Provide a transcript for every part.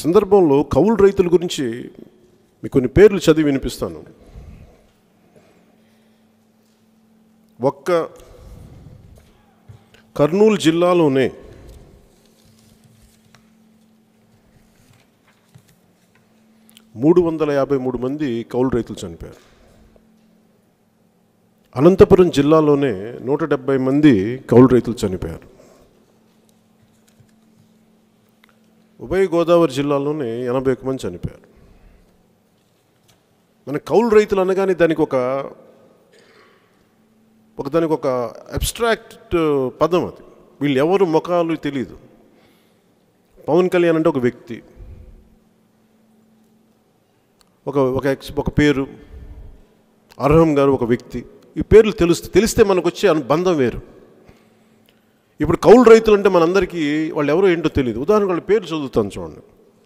సందర్భంలో కౌలు రైతుల గురించి మీకు కొన్ని పేర్లు చదివి వినిపిస్తాను ఒక్క కర్నూలు జిల్లాలోనే మూడు వందల యాభై మూడు మంది కౌలు రైతులు చనిపోయారు అనంతపురం జిల్లాలోనే నూట డెబ్బై మంది కౌలు రైతులు చనిపోయారు ఉభయ గోదావరి జిల్లాలోనే ఎనభై ఒక మంది చనిపోయారు మన కౌలు రైతులు అనగానే దానికి ఒక ఒక దానికి ఒక అబ్స్ట్రాక్ట్ పదం అది వీళ్ళు ఎవరు ముఖాలు తెలియదు పవన్ కళ్యాణ్ అంటే ఒక వ్యక్తి ఒక ఒక ఎక్స్ ఒక పేరు అర్హం గారు ఒక వ్యక్తి ఈ పేర్లు తెలుస్తే తెలిస్తే మనకు వచ్చే అను- బంధం వేరు ఇప్పుడు కౌలు రైతులు అంటే మనందరికీ వాళ్ళు ఎవరో ఏంటో తెలియదు ఉదాహరణకు వాళ్ళ పేరు చదువుతాను చూడండి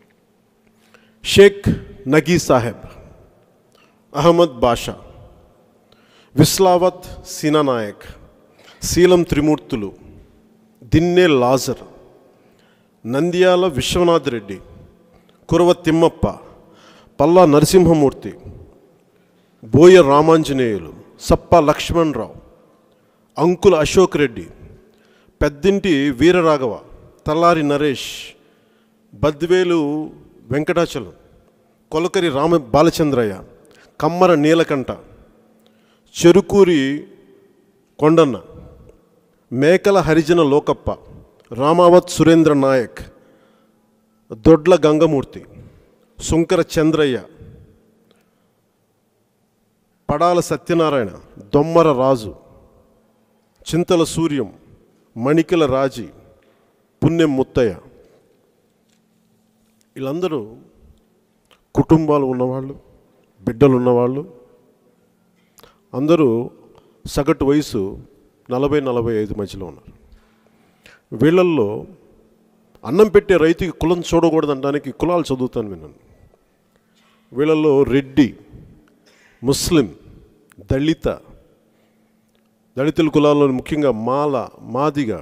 షేక్ నగీ సాహెబ్ అహ్మద్ బాషా విస్లావత్ సీనానాయక్ శీలం త్రిమూర్తులు దిన్నే లాజర్ నంద్యాల విశ్వనాథ్ రెడ్డి కురవ తిమ్మప్ప పల్లా నరసింహమూర్తి బోయ రామాంజనేయులు సప్ప లక్ష్మణరావు అంకుల అశోక్ రెడ్డి పెద్దింటి వీరరాఘవ తల్లారి నరేష్ బద్వేలు వెంకటాచలం కొలకరి రామ బాలచంద్రయ్య కమ్మర నీలకంఠ చెరుకూరి కొండన్న మేకల హరిజన లోకప్ప రామావత్ సురేంద్ర నాయక్ దొడ్ల గంగమూర్తి సుంకర చంద్రయ్య పడాల సత్యనారాయణ దొమ్మర రాజు చింతల సూర్యం మణికల రాజీ పుణ్యం ముత్తయ్య వీళ్ళందరూ కుటుంబాలు ఉన్నవాళ్ళు బిడ్డలు ఉన్నవాళ్ళు అందరూ సగటు వయసు నలభై నలభై ఐదు మధ్యలో ఉన్నారు వీళ్ళల్లో అన్నం పెట్టే రైతుకి కులం చూడకూడదనడానికి కులాలు చదువుతాను విన్నాను వీళ్ళల్లో రెడ్డి ముస్లిం దళిత దళితుల కులాల్లో ముఖ్యంగా మాల మాదిగ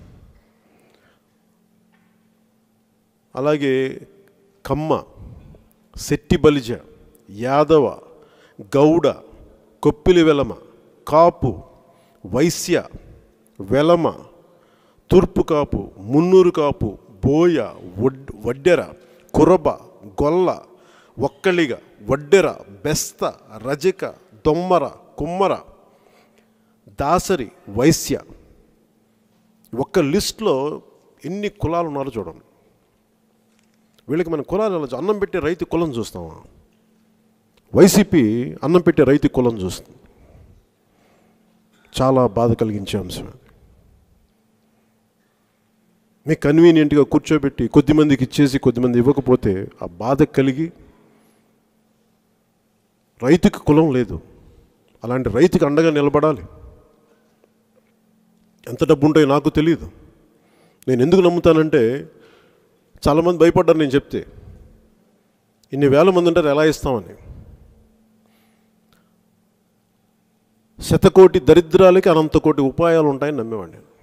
అలాగే కమ్మ శెట్టి బలిజ యాదవ గౌడ కొప్పిలి వెలమ కాపు వైశ్య వెలమ తూర్పు కాపు మున్నూరు కాపు బోయ వడ్ వడ్డెర కురబ గొల్ల ఒక్కళిగ వడ్డెర బెస్త రజక దొమ్మర కుమ్మర దాసరి వైశ్య ఒక్క లిస్ట్లో ఎన్ని కులాలు ఉన్నారో చూడండి వీళ్ళకి మన కులాలు ఎలా చూ- అన్నం పెట్టే రైతు కులం చూస్తామా వైసీపీ అన్నం పెట్టే రైతు కులం చూస్తుంది చాలా బాధ కలిగించే అంశం అది మీ కన్వీనియంట్గా కూర్చోబెట్టి కొద్దిమందికి ఇచ్చేసి కొద్దిమంది ఇవ్వకపోతే ఆ బాధ కలిగి రైతుకి కులం లేదు అలాంటి రైతుకి అండగా నిలబడాలి ఎంత డబ్బు ఉంటాయో నాకు తెలియదు నేను ఎందుకు నమ్ముతానంటే చాలామంది భయపడ్డారు నేను చెప్తే ఇన్ని వేల మంది ఉంటారు ఎలా ఇస్తామని శతకోటి దరిద్రాలకి అనంతకోటి ఉపాయాలు ఉంటాయని నమ్మేవాడిని నేను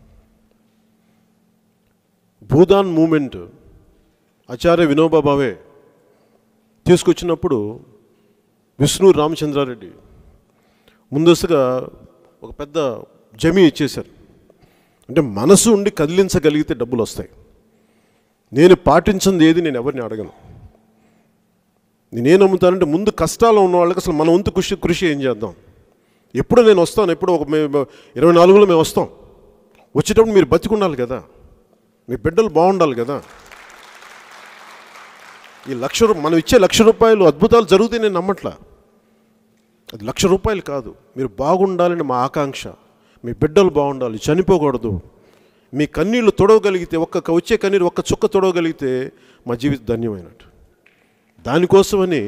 భూదాన్ మూమెంట్ ఆచార్య వినోబా భావే తీసుకొచ్చినప్పుడు విష్ణు రామచంద్రారెడ్డి ముందస్తుగా ఒక పెద్ద జమీ ఇచ్చేశారు అంటే మనసు ఉండి కదిలించగలిగితే డబ్బులు వస్తాయి నేను పాటించింది ఏది నేను ఎవరిని అడగను నేనేం నమ్ముతానంటే ముందు కష్టాలు ఉన్న వాళ్ళకి అసలు మన వంతు కృషి కృషి ఏం చేద్దాం ఎప్పుడు నేను వస్తాను ఎప్పుడు ఒక మే- ఇరవై నాలుగులో మేము వస్తాం వచ్చేటప్పుడు మీరు బతికుండాలి కదా మీ బిడ్డలు బాగుండాలి కదా ఈ లక్ష రూ- మనం ఇచ్చే లక్ష రూపాయలు అద్భుతాలు జరుగుతాయి నేను నమ్మట్లా అది లక్ష రూపాయలు కాదు మీరు బాగుండాలని మా ఆకాంక్ష మీ బిడ్డలు బాగుండాలి చనిపోకూడదు మీ కన్నీళ్లు తొడవగలిగితే ఒక్క వచ్చే కన్నీరు ఒక్క చుక్క తొడవగలిగితే మా జీవితం ధన్యమైనట్టు దానికోసమని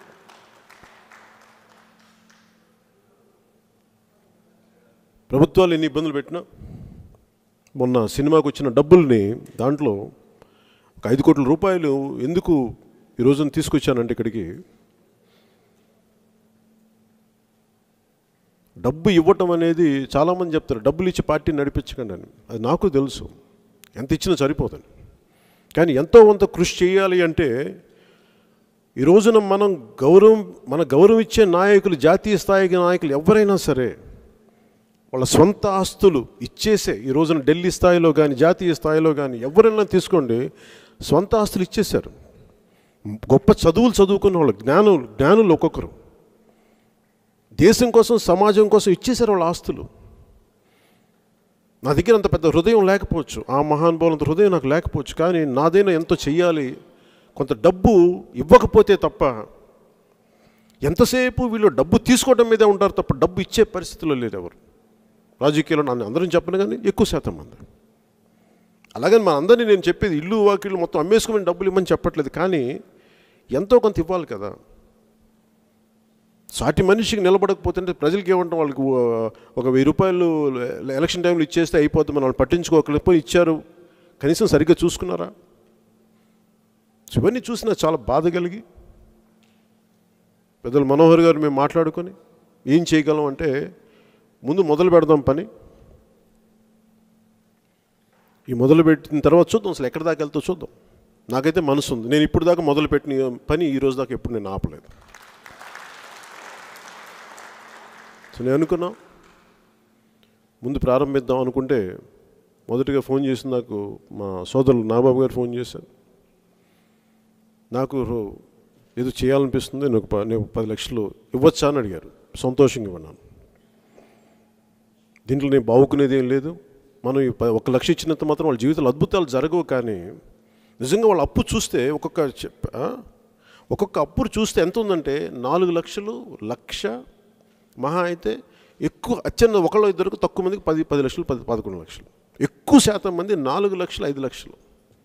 ప్రభుత్వాలు ఎన్ని ఇబ్బందులు పెట్టినా మొన్న సినిమాకు వచ్చిన డబ్బుల్ని దాంట్లో ఒక ఐదు కోట్ల రూపాయలు ఎందుకు ఈ రోజున తీసుకొచ్చానంటే ఇక్కడికి డబ్బు ఇవ్వటం అనేది చాలామంది చెప్తారు డబ్బులు ఇచ్చి పార్టీని నడిపించకండి అని అది నాకు తెలుసు ఎంత ఇచ్చినా సరిపోతుంది కానీ ఎంతో కొంత కృషి చేయాలి అంటే ఈ రోజున మనం గౌరవం మన గౌరవం ఇచ్చే నాయకులు జాతీయ స్థాయికి నాయకులు ఎవరైనా సరే వాళ్ళ సొంత ఆస్తులు ఇచ్చేసే ఈ రోజున ఢిల్లీ స్థాయిలో కానీ జాతీయ స్థాయిలో కానీ ఎవరైనా తీసుకోండి సొంత ఆస్తులు ఇచ్చేశారు గొప్ప చదువులు చదువుకున్న వాళ్ళు జ్ఞానులు జ్ఞానులు ఒక్కొక్కరు దేశం కోసం సమాజం కోసం ఇచ్చేశారు వాళ్ళ ఆస్తులు నా దగ్గర అంత పెద్ద హృదయం లేకపోవచ్చు ఆ మహానుభావులంత హృదయం నాకు లేకపోవచ్చు కానీ నాదైనా ఎంతో చెయ్యాలి కొంత డబ్బు ఇవ్వకపోతే తప్ప ఎంతసేపు వీళ్ళు డబ్బు తీసుకోవడం మీదే ఉంటారు తప్ప డబ్బు ఇచ్చే పరిస్థితిలో లేరు ఎవరు రాజకీయాల్లో నన్ను అందరం చెప్పను కానీ ఎక్కువ శాతం మంది అలాగని మన అందరినీ నేను చెప్పేది ఇల్లు వాకిళ్ళు మొత్తం అమ్మేసుకుని డబ్బులు ఇవ్వమని చెప్పట్లేదు కానీ ఎంతో కొంత ఇవ్వాలి కదా సాటి మనిషికి నిలబడకపోతుంటే ప్రజలకి ఏమంటాం వాళ్ళకి ఓ- ఒక వెయ్యి రూపాయలు ఎలక్షన్ టైంలో ఇచ్చేస్తే అయిపోతుంది మనం వాళ్ళు పట్టించుకోకపోయి ఇచ్చారు కనీసం సరిగ్గా చూసుకున్నారా సో ఇవన్నీ చూసినా చాలా బాధ కలిగి పెద్దలు మనోహర్ గారు మేము మాట్లాడుకొని ఏం చేయగలం అంటే ముందు మొదలు పెడదాం పని ఈ మొదలు పెట్టిన తర్వాత చూద్దాం అసలు ఎక్కడి దాకా వెళ్తా చూద్దాం నాకైతే మనసు ఉంది నేను ఇప్పుడు దాకా మొదలు పెట్టిన పని ఈ రోజు దాకా ఎప్పుడు నేను ఆపలేదు సో నేను అనుకున్నా ముందు ప్రారంభిద్దాం అనుకుంటే మొదటిగా ఫోన్ చేసి నాకు మా సోదరులు నాబాబు గారు ఫోన్ చేశారు నాకు రో- ఏదో చేయాలనిపిస్తుంది నేను ఒక ప- నేను పది లక్షలు ఇవ్వచ్చా అని అడిగారు సంతోషంగా ఇవ్వన్నాను దీంట్లో నేను బావుకునేది ఏం లేదు మనం ఈ ప- ఒక లక్ష ఇచ్చినంత మాత్రం వాళ్ళ జీవితంలో అద్భుతాలు జరగవు కానీ నిజంగా వాళ్ళ అప్పు చూస్తే ఒక్కొక్క చెప్- ఆ? ఒక్కొక్క అప్పు చూస్తే ఎంత ఉందంటే నాలుగు లక్షలు లక్ష మహా అయితే ఎక్కువ అత్యంత ఒకళ్ళు ఇద్దరికి తక్కువ మందికి పది పది లక్షలు పది పదకొండు లక్షలు ఎక్కువ శాతం మంది నాలుగు లక్షలు ఐదు లక్షలు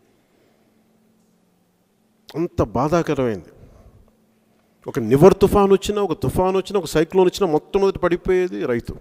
అంత బాధాకరమైంది ఒక నివర్ తుఫాన్ వచ్చినా ఒక తుఫాన్ వచ్చినా ఒక సైక్లోన్ వచ్చినా మొట్టమొదటి పడిపోయేది రైతు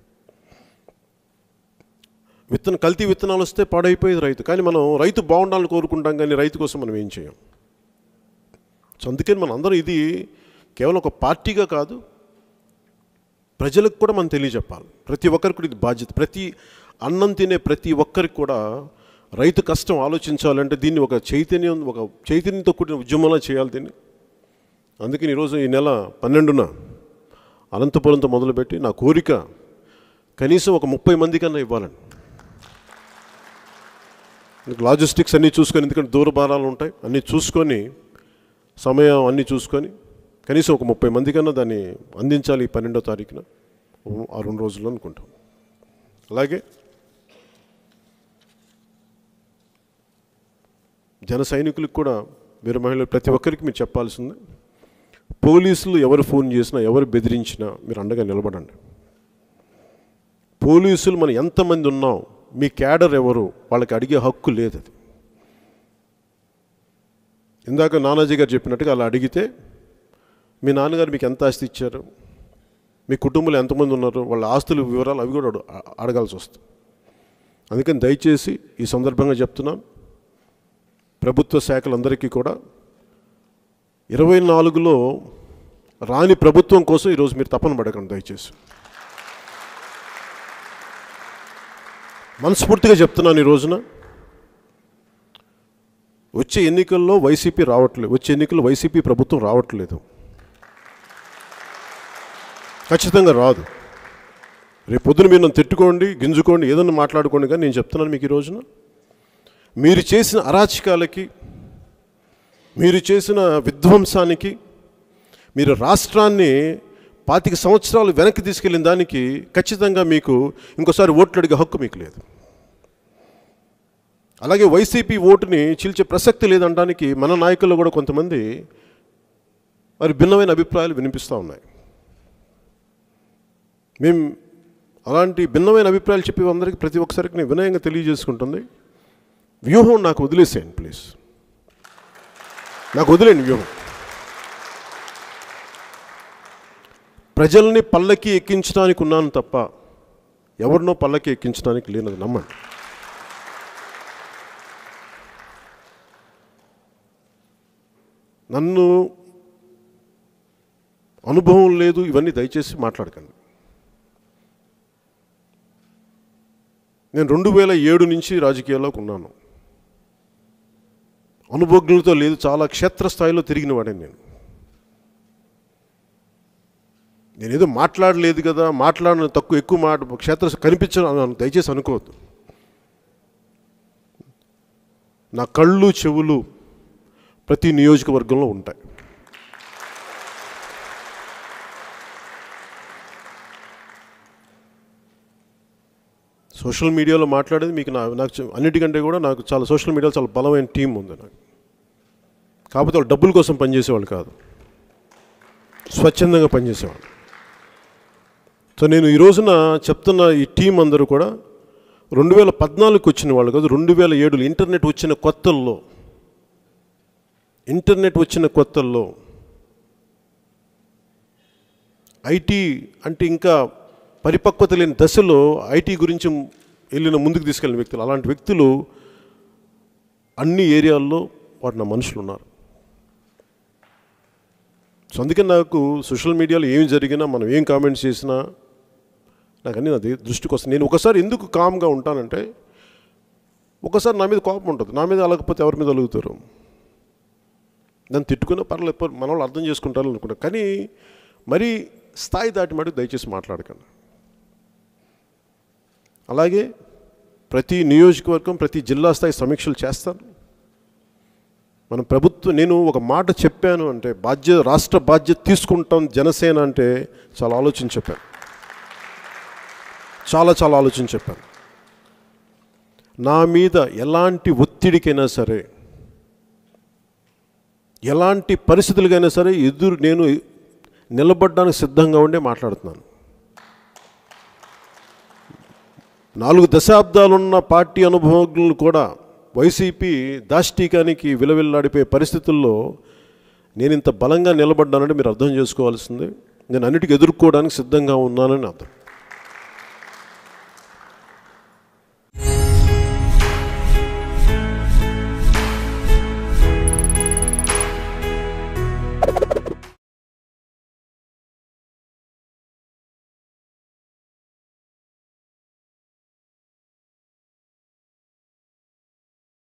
విత్తన కల్తీ విత్తనాలు వస్తే పాడైపోయేది రైతు కానీ మనం రైతు బాగుండాలని కోరుకుంటాం కానీ రైతు కోసం మనం ఏం చేయం సో అందుకని మనం అందరం ఇది కేవలం ఒక పార్టీగా కాదు ప్రజలకు కూడా మనం తెలియజెప్పాలి ప్రతి ఒక్కరికి కూడా ఇది బాధ్యత ప్రతి అన్నం తినే ప్రతి ఒక్కరికి కూడా రైతు కష్టం ఆలోచించాలంటే దీన్ని ఒక చైతన్యం ఒక చైతన్యంతో కూడిన ఉద్యమంలా చేయాలి దీన్ని అందుకని ఈరోజు ఈ నెల పన్నెండున అనంతపురంతో మొదలుపెట్టి నా కోరిక కనీసం ఒక ముప్పై మంది కన్నా ఇవ్వాలండి లాజిస్టిక్స్ అన్నీ చూసుకొని ఎందుకంటే దూర భారాలు ఉంటాయి అన్నీ చూసుకొని సమయం అన్నీ చూసుకొని కనీసం ఒక ముప్పై మంది కన్నా దాన్ని అందించాలి ఈ పన్నెండో తారీఖున ఆ రెండు రోజుల్లో అనుకుంటాం అలాగే జన సైనికులకు కూడా వీర మహిళలు ప్రతి ఒక్కరికి మీరు చెప్పాల్సింది పోలీసులు ఎవరు ఫోన్ చేసినా ఎవరు బెదిరించినా మీరు అండగా నిలబడండి పోలీసులు మనం ఎంతమంది ఉన్నాం మీ క్యాడర్ ఎవరు వాళ్ళకి అడిగే హక్కు లేదు అది ఇందాక నానాజీ గారు చెప్పినట్టుగా అలా అడిగితే మీ నాన్నగారు మీకు ఎంత ఆస్తి ఇచ్చారు మీ కుటుంబంలో ఎంతమంది ఉన్నారు వాళ్ళ ఆస్తుల వివరాలు అవి కూడా అడు- అడగాల్సి వస్తుంది అందుకని దయచేసి ఈ సందర్భంగా చెప్తున్నాం ప్రభుత్వ శాఖలందరికీ కూడా ఇరవై నాలుగులో రాని ప్రభుత్వం కోసం ఈరోజు మీరు తపన పడకండి దయచేసి మనస్ఫూర్తిగా చెప్తున్నాను ఈ రోజున వచ్చే ఎన్నికల్లో వైసీపీ రావట్లేదు వచ్చే ఎన్నికల్లో వైసీపీ ప్రభుత్వం రావట్లేదు ఖచ్చితంగా రాదు రేపు పొద్దున మీరు నన్ను తిట్టుకోండి గింజుకోండి ఏదన్నా మాట్లాడుకోండి కానీ నేను చెప్తున్నాను మీకు ఈ రోజున మీరు చేసిన అరాచకాలకి మీరు చేసిన విధ్వంసానికి మీరు రాష్ట్రాన్ని పాతిక సంవత్సరాలు వెనక్కి తీసుకెళ్ళిన దానికి ఖచ్చితంగా మీకు ఇంకోసారి ఓట్లు అడిగే హక్కు మీకు లేదు అలాగే వైసీపీ ఓటుని చీల్చే ప్రసక్తి లేదనడానికి మన నాయకుల్లో కూడా కొంతమంది మరి భిన్నమైన అభిప్రాయాలు వినిపిస్తూ ఉన్నాయి మేము అలాంటి భిన్నమైన అభిప్రాయాలు చెప్పే అందరికీ ప్రతి ఒక్కసారికి నేను వినయంగా తెలియజేసుకుంటుంది వ్యూహం నాకు వదిలేసేయండి ప్లీజ్ నాకు వదిలేండి వ్యూహం ప్రజల్ని పల్లకి ఎక్కించడానికి ఉన్నాను తప్ప ఎవరినో పల్లకి ఎక్కించడానికి లేనది నమ్మండి నన్ను అనుభవం లేదు ఇవన్నీ దయచేసి మాట్లాడకండి నేను రెండు వేల ఏడు నుంచి రాజకీయాల్లోకి ఉన్నాను అనుభోగ్యులతో లేదు చాలా క్షేత్రస్థాయిలో తిరిగిన వాడిని నేను నేనేదో మాట్లాడలేదు కదా మాట్లాడిన తక్కువ ఎక్కువ మాట క్షేత్ర కనిపించడం అని దయచేసి అనుకోవద్దు నా కళ్ళు చెవులు ప్రతి నియోజకవర్గంలో ఉంటాయి సోషల్ మీడియాలో మాట్లాడేది మీకు నా నాకు చె- అన్నిటికంటే కూడా నాకు చాలా సోషల్ మీడియాలో చాలా బలమైన టీం ఉంది నాకు కాకపోతే వాళ్ళు డబ్బుల కోసం పనిచేసేవాళ్ళు కాదు స్వచ్ఛందంగా పనిచేసేవాళ్ళు సో నేను ఈ రోజున చెప్తున్న ఈ టీం అందరూ కూడా రెండు వేల పద్నాలుగుకి వచ్చిన వాళ్ళు కాదు రెండు వేల ఏడులో ఇంటర్నెట్ వచ్చిన కొత్తల్లో ఇంటర్నెట్ వచ్చిన కొత్తల్లో ఐటీ అంటే ఇంకా పరిపక్వత లేని దశలో ఐటీ గురించి వెళ్ళిన ముందుకు తీసుకెళ్ళిన వ్యక్తులు అలాంటి వ్యక్తులు అన్ని ఏరియాల్లో వాటి నా మనుషులు ఉన్నారు సో అందుకే నాకు సోషల్ మీడియాలో ఏం జరిగినా మనం ఏం కామెంట్స్ చేసినా నాకు అన్ని అది దృష్టికి వస్తుంది నేను ఒకసారి ఎందుకు కామ్గా ఉంటానంటే ఒకసారి నా మీద కోపం ఉంటుంది నా మీద అలగకపోతే ఎవరి మీద అలుగుతారు దాన్ని తిట్టుకునే పర్లేదు పర్- మన వాళ్ళు అర్థం చేసుకుంటారు అనుకుంటా కానీ మరీ స్థాయి దాటి మటుకు దయచేసి మాట్లాడకండి అలాగే ప్రతి నియోజకవర్గం ప్రతి జిల్లా స్థాయి సమీక్షలు చేస్తాను మన ప్రభుత్వం నేను ఒక మాట చెప్పాను అంటే బాధ్యత రాష్ట్ర బాధ్యత తీసుకుంటాం జనసేన అంటే చాలా ఆలోచన చెప్పాను చాలా చాలా ఆలోచన చెప్పాను నా మీద ఎలాంటి ఒత్తిడికైనా సరే ఎలాంటి పరిస్థితులకైనా సరే ఎదురు నేను నిలబడడానికి సిద్ధంగా ఉండే మాట్లాడుతున్నాను నాలుగు దశాబ్దాలున్న పార్టీ అనుభవజ్ఞులు కూడా వైసీపీ దాష్టీకానికి విలవిల్లాడిపోయే పరిస్థితుల్లో నేను ఇంత బలంగా నిలబడ్డానంటే మీరు అర్థం చేసుకోవాల్సింది నేను అన్నిటికీ ఎదుర్కోవడానికి సిద్ధంగా ఉన్నానని అర్థం